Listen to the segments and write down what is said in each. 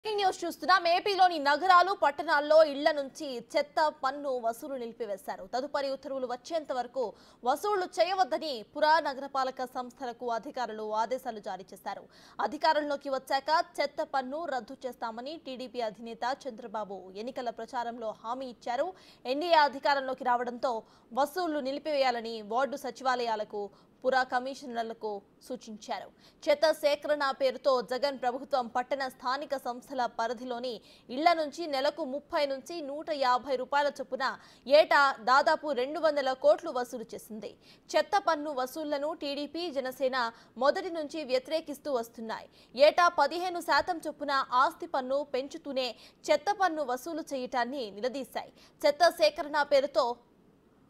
breaking news చూస్తున్నాం ఏపీలోని నగరాలు పట్టణాల్లో ఇళ్ల నుంచి చెత్త పన్ను వసూలు నిలిపివేశారు తదుపరి ఉత్తర్వులు వచ్చేంత వరకు వసూళ్లు చేయవద్దని పురా నగరపాలక సంస్థలకు అధికారులు ఆదేశాలు జారీ చేశారు అధికారంలోకి వచ్చాక చెత్త పన్ను రద్దు చేస్తామని టీడీపీ అధినేత చంద్రబాబు ఎన్నికల ప్రచారంలో హామీ ఇచ్చారు ఎన్డీఏ అధికారంలోకి రావడంతో వసూళ్లు నిలిపివేయాలని వార్డు సచివాలయాలకు పురా కమిషనర్లకు సూచించారు చెత్త సేకరణ పేరుతో జగన్ ప్రభుత్వం పట్టణ స్థానిక సంస్థల పరిధిలోని ఇళ్ల నుంచి నెలకు ముప్పై నుంచి నూట యాభై రూపాయల చొప్పున ఏటా దాదాపు రెండు వందల కోట్లు వసూలు చేసింది చెత్త పన్ను వసూళ్లను టీడీపీ జనసేన మొదటి నుంచి వ్యతిరేకిస్తూ వస్తున్నాయి ఏటా పదిహేను శాతం చొప్పున ఆస్తి పన్ను పెంచుతూనే చెత్త పన్ను వసూలు చేయటాన్ని నిలదీశాయి చెత్త సేకరణ పేరుతో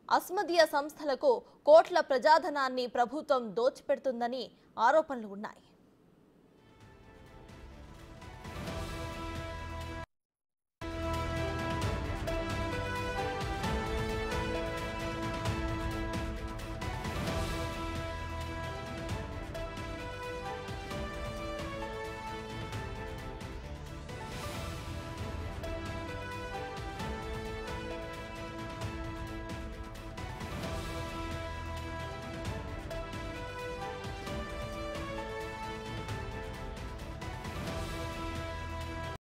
అస్మదీయ సంస్థలకు కోట్ల ప్రజాధనాన్ని ప్రభుత్వం దోచిపెడుతుందని ఆరోపణలు ఉన్నాయి